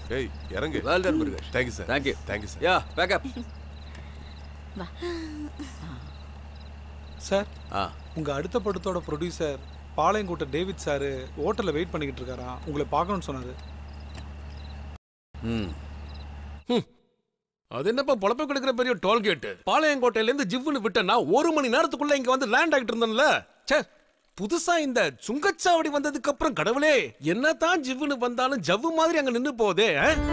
ஏய் இறங்கு well done Murugesh thank you sir thank you thank you sir yeah pack up sir ஆ உங்க அடுத்த படத்தோட ப்ரொடியூசர் பாளையங்கோட்டை டேவிட் சார் ஹோட்டல்ல வெயிட் பண்ணிக்கிட்டு இருக்காராம் உங்களை பார்க்கணும்னு சொன்னாரு ம் அது என்னப்பா பொழப்ப கொடுக்குற பெரிய டோல்கேட்டு பாளையங்கோட்டையில இருந்து ஜிவ்னு விட்டனா ஒரு மணி நேரத்துக்குள்ள இங்க வந்து லேண்ட் ஆகிட்டு இருந்தேன்ல ச்சே புதுசா இந்த சுங்கச்சாவடி வந்ததுக்கு அப்புறம் கடவுளே என்னதான் ஜிவ்னு வந்தாலும் ஜவ்வு மாதிரி அங்க நின்னு போதே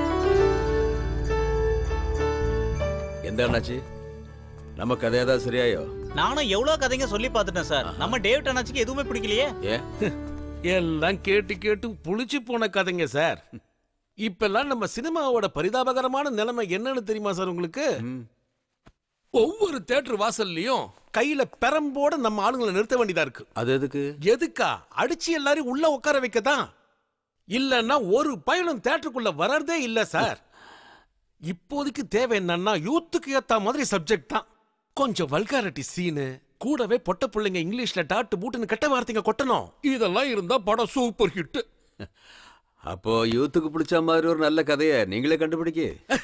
எந்த அண்ணாச்சி நம்ம கதை ஏதாவது சரியாயோ நானும் எவ்வளவு கதைங்க சொல்லி பார்த்துட்டேன் சார் நம்ம டேவிட் அண்ணாச்சிக்கு எதுவுமே பிடிக்கலையே ஏன் எல்லாம் கேட்டு கேட்டு புளிச்சு போன கதைங்க சார் இப்பெல்லாம் நம்ம சினிமாவோட பரிதாபகரமான நிலைமை என்னன்னு தெரியுமா சார் உங்களுக்கு ஒவ்வொரு தேட்டர் வாசல்லையும் கையில பெரம்போட நம்ம ஆளுங்களை நிறுத்த வேண்டியதா இருக்கு அது எதுக்கு எதுக்கா அடிச்சு எல்லாரையும் உள்ள உட்கார வைக்கதான் இல்லன்னா ஒரு பயணம் தேட்டருக்குள்ள வர்றதே இல்ல சார் இப்போதைக்கு தேவை என்னன்னா யூத்துக்கு ஏத்த மாதிரி சப்ஜெக்ட் தான் கொஞ்சம் வல்காரிட்டி சீனு கூடவே பொட்ட பிள்ளைங்க இங்கிலீஷ்ல டாட்டு பூட்டுன்னு கெட்ட வார்த்தைங்க கொட்டணும் இதெல்லாம் இருந்தா படம் சூப்பர் ஹிட் அப்போ யூத்துக்கு பிடிச்ச மாதிரி ஒரு நல்ல கதையை நீங்களே கண்டுபிடிக்க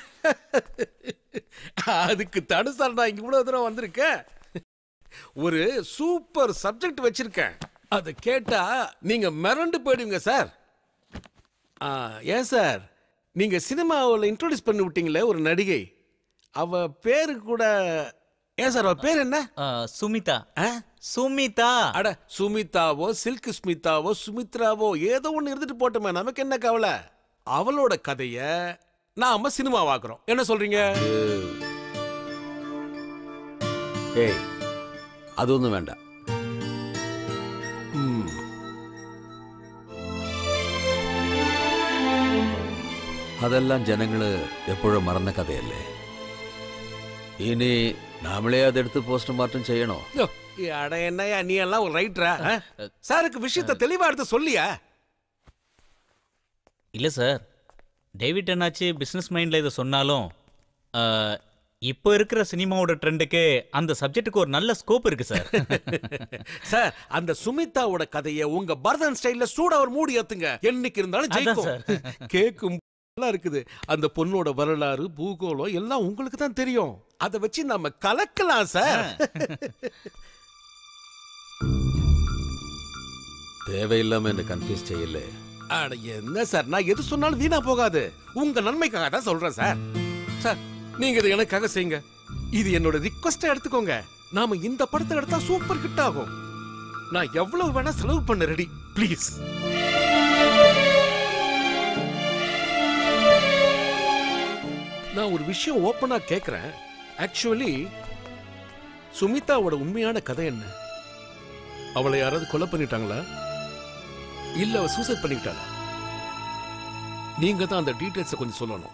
அதுக்கு தடு சார் நான் இங்க இவ்வளவு தூரம் வந்திருக்கேன் ஒரு சூப்பர் சப்ஜெக்ட் வச்சிருக்கேன் அதை கேட்டா நீங்க மிரண்டு போயிடுவீங்க சார் ஆ, ஏன் சார் நீங்க சினிமாவில் இன்ட்ரோடியூஸ் பண்ணி விட்டீங்களே ஒரு நடிகை அவ பேரு கூட ஏன் சார் அவ பேர் என்ன ஆ, சுமிதா ஆ? சுமிதா அட சுமிதாவோ சில்க் ஸ்மிதாவோ சுமித்ராவோ ஏதோ ஒன்று இருந்துட்டு போட்டுமே நமக்கு என்ன கவலை அவளோட கதைய நாம சினிமாவாக்குறோம் என்ன சொல்றீங்க ஏய் அது ஒன்றும் வேண்டாம் ம். അതെല്ലാം ജനങ്ങള് എപ്പോഴും മറന്ന കഥയല്ലേ ഇനി നമ്മളെ അതെടുത്ത് പോസ്റ്റ്മോർട്ടം ചെയ്യണോ யோ, அட என்னய்யா நீ எல்லாம் ஒரு ரைட்டரா சாருக்கு விஷயத்தை தெளிவா எடுத்து சொல்லியா இல்ல சார் டேவிட் அண்ணாச்சி பிசினஸ் மைண்ட்ல இதை சொன்னாலும் ஆ, இப்போ இருக்கிற சினிமாவோட ட்ரெண்டுக்கு அந்த சப்ஜெக்ட்டுக்கு ஒரு நல்ல ஸ்கோப் இருக்கு சார் சார் அந்த சுமிதாவோட கதைய உங்க பரதன் ஸ்டைல்ல சூட ஒரு மூடி ஏத்துங்க என்னைக்கு இருந்தாலும் அதான் ஜெயிக்கும் கேக்கும் நல்லா இருக்குது அந்த பொண்ணோட வரலாறு பூகோளம் எல்லாம் உங்களுக்கு தான் தெரியும் அதை வச்சு நம்ம கலக்கலாம் சார் தேவையில்லாம என்ன கன்ஃபியூஸ் செய்யல அட என்ன சார் நான் எது சொன்னாலும் வீணா போகாது உங்க நன்மைக்காக தான் சொல்றேன் சார் சார் நீங்க இதை எனக்காக செய்யுங்க இது என்னோட ரிக்வஸ்டா எடுத்துக்கோங்க நாம இந்த படத்தை எடுத்தா சூப்பர் ஹிட் ஆகும் நான் எவ்வளவு வேணா செலவு பண்ண ரெடி ப்ளீஸ் நான் ஒரு விஷயம் ஓப்பனா கேக்குறேன் ஆக்சுவலி சுமிதாவோட உண்மையான கதை என்ன அவளை யாராவது கொலை பண்ணிட்டாங்களா இல்ல அவ சூசைட் பண்ணிக்கிட்டாளா நீங்க தான் அந்த டீடைல்ஸை கொஞ்சம் சொல்லணும்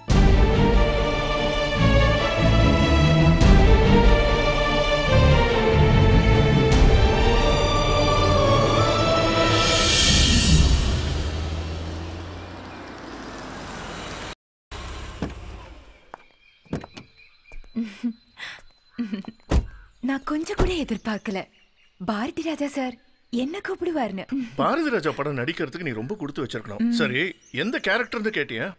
நான் கொஞ்சம் கூட எதிர்பார்க்கல பாரதி ராஜா சார் என்ன கூப்பிடுவாருன்னு பாரதி ராஜா படம் நடிக்கிறதுக்கு நீ ரொம்ப கொடுத்து வச்சிருக்கணும் சரி எந்த கேரக்டர்னு கேட்டியா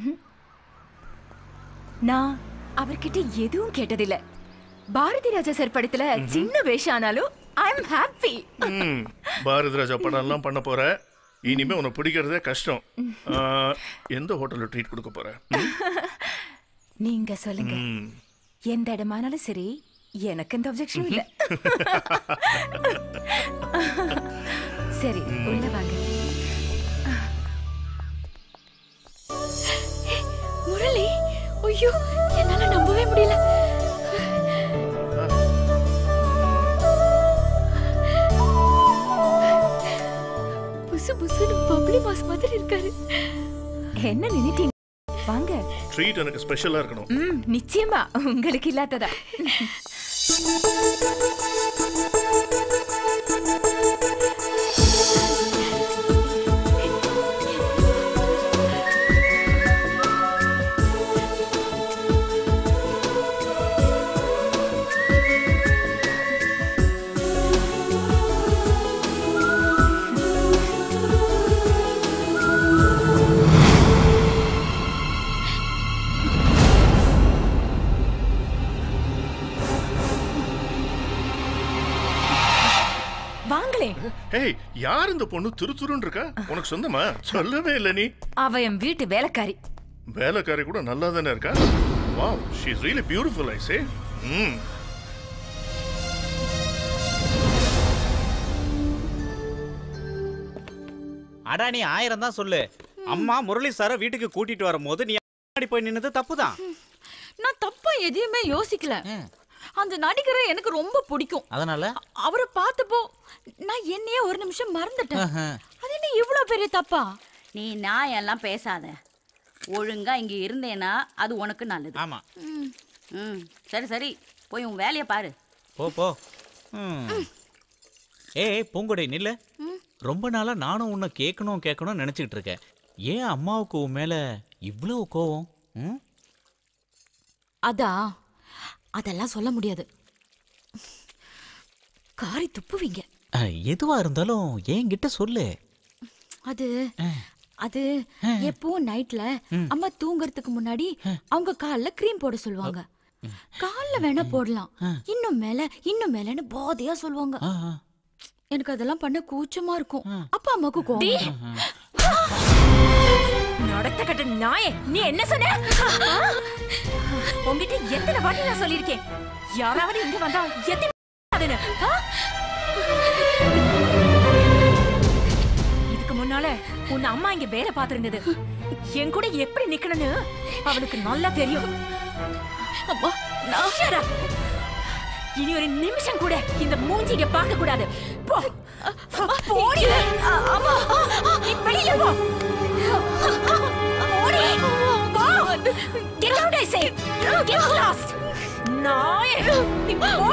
நான் அவர்கிட்ட எதுவும் கேட்டதில்ல பாரதி ராஜா சார் படத்துல சின்ன வேஷம் ஆனாலும் ஐ அம் ஹாப்பி ம், பாரதி ராஜா படம் எல்லாம் பண்ண போற இனிமே உனக்கு பிடிக்கிறதே கஷ்டம் ஆ, எந்த ஹோட்டல்ல ட்ரீட் கொடுக்க போற நீங்க சொல்லுங்க ம். எந்த இடமானாலும் சரி எனக்கு எந்த அப்செக்ஷனும் இல்ல சரி உள்ள வாங்க முரளி ஐயோ என்னால நம்பவே முடியல புசு புசுன்னு பப்ளி மாஸ் மாதிரி இருக்காரு என்ன நினைட்டீங்க வாங்க ட்ரீட் எனக்கு ஸ்பெஷலா இருக்கணும் ம் நிச்சயமா உங்களுக்கு இல்லாததா ஏய் யார் இந்த பொண்ணு துரு துருன்னு இருக்கா உனக்கு சொந்தமா சொல்லவே இல்லை நீ அவ என் வீட்டு வேலைக்காரி வேலைக்காரி கூட நல்லா தானே இருக்கா wow she is really beautiful I say hmm அடா நீ ஆயிரம் தான் சொல்லு அம்மா முரளி சாரை வீட்டுக்கு கூட்டிட்டு வரும்போது நீ முன்னாடி போய் நின்னது தப்புதான் நான் தப்பா எதையுமே யோசிக்கல அந்த நடிகரை எனக்கு ரொம்ப பிடிக்கும் அதனால அவரை பார்த்தப்போ நான் என்னையே ஒரு நிமிஷம் மறந்துட்டேன் ஆஹா. அது என்ன இவ்வளவு பெரிய தப்பா நீ நான் எல்லாம் பேசாத ஒழுங்கா இங்க இருந்தேனா அது உனக்கு நல்லது ஆமா ம் சரி சரி போய் உன் வேலையை பாரு போ போ ம். ஏய் பூங்கொடை நில்ல ரொம்ப நாளா நானும் உன்னை கேட்கணும் கேட்கணும்னு நினைச்சிட்டு இருக்கேன் ஏன் அம்மாவுக்கு உன் மேல இவ்வளவு கோவம் ம்? அதா அதெல்லாம் சொல்ல முடியாது காரி துப்புவீங்க அஹ், எதுவா இருந்தாலும் என்கிட்ட சொல்லு அது அது எப்பவும் நைட்ல அம்மா தூங்குறதுக்கு முன்னாடி அவங்க கால்ல க்ரீம் போட சொல்லுவாங்க கால்ல வேணா போடலாம் இன்னும் மேல இன்னும் மேலன்னு போதையா சொல்லுவாங்க ஆ, ஆ. எனக்கு அதெல்லாம் பண்ண கூச்சமா இருக்கும் அப்பா அம்மாக்கு கோவம் நடத்த கட்ட நாயே நீ என்ன சொன்ன ஆ? உன்கிட்ட எத்தனை வாட்டி நான் சொல்லியிருக்கேன் யாராவது இங்க வந்தா எத்தனை அதுன்னு, ஆ? இதுக்கு முன்னால உன் அம்மா இங்க வேலை பார்த்திருந்தது என் கூட எப்படி நிக்கணும்னு அவளுக்கு நல்லா தெரியும் அம்மா Shut up. இனி ஒரு நிமிஷம் கூட இந்த மூஞ்சி இங்க பார்க்க கூடாது போ போடி அம்மா நீ வெளியில போ போடி போ get out I say get lost நாயே நீ போ